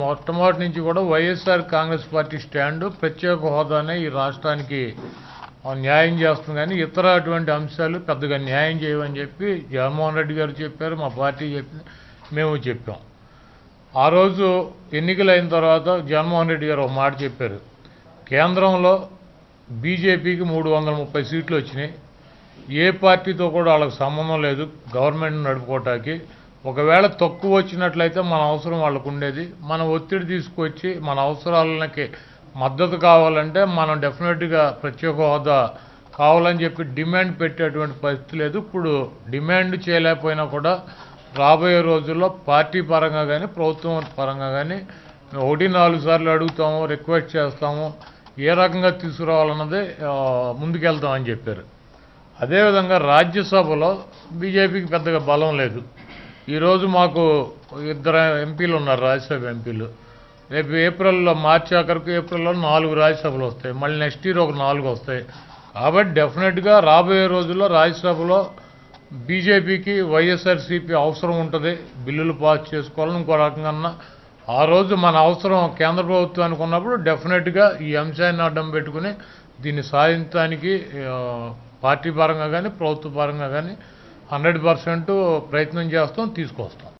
మొట్టమొదటి నుంచి కూడా వైఎస్ఆర్ కాంగ్రెస్ పార్టీ స్టాండ్ ప్రత్యేక హోదానే ఈ రాష్ట్రానికి ఆ, న్యాయం చేస్తుంది కానీ ఇతర అటువంటి అంశాలు పెద్దగా న్యాయం చేయవని చెప్పి జగన్మోహన్ రెడ్డి గారు చెప్పారు మా పార్టీ చెప్పింది మేము చెప్పాం ఆ రోజు ఎన్నికలు అయిన తర్వాత జగన్మోహన్ రెడ్డి గారు ఒక మాట చెప్పారు కేంద్రంలో బీజేపీకి మూడు వందల ముప్పై సీట్లు వచ్చినాయి ఏ పార్టీతో కూడా వాళ్ళకి సంబంధం లేదు గవర్నమెంట్ నడుపుకోవటానికి ఒకవేళ తక్కువ వచ్చినట్లయితే మన అవసరం వాళ్ళకు ఉండేది మన ఒత్తిడి తీసుకొచ్చి మన అవసరాలకి మద్దతు కావాలంటే మనం డెఫినెట్గా ప్రత్యేక హోదా కావాలని చెప్పి డిమాండ్ పెట్టేటువంటి పరిస్థితి లేదు ఇప్పుడు డిమాండ్ చేయలేకపోయినా కూడా రాబోయే రోజుల్లో పార్టీ పరంగా కానీ ప్రభుత్వం పరంగా కానీ మేము ఒకటి నాలుగు సార్లు అడుగుతాము రిక్వెస్ట్ చేస్తాము ఏ రకంగా తీసుకురావాలన్నదే ఆ, ముందుకెళ్తామని చెప్పారు అదేవిధంగా రాజ్యసభలో బీజేపీకి పెద్దగా బలం లేదు ఈరోజు మాకు ఇద్దరు ఎంపీలు ఉన్నారు రాజ్యసభ ఎంపీలు రేపు ఏప్రిల్లో మార్చి ఆఖరికి ఏప్రిల్లో నాలుగు రాజ్యసభలు వస్తాయి మళ్ళీ నెక్స్ట్ ఇయర్ ఒక నాలుగు వస్తాయి కాబట్టి డెఫినెట్గా రాబోయే రోజుల్లో రాజ్యసభలో బీజేపీకి వైఎస్ఆర్సీపీ అవసరం ఉంటుంది బిల్లులు పాస్ చేసుకోవాలని ఇంకో రకంగా ఆ రోజు మన అవసరం కేంద్ర ప్రభుత్వానికి ఉన్నప్పుడు డెఫినెట్గా ఈ అంశాన్ని అడ్డం పెట్టుకుని దీన్ని సాధించడానికి ఆ, పార్టీ పరంగా కానీ ప్రభుత్వ పరంగా కానీ హండ్రెడ్ పర్సెంట్ ప్రయత్నం చేస్తాం తీసుకొస్తాం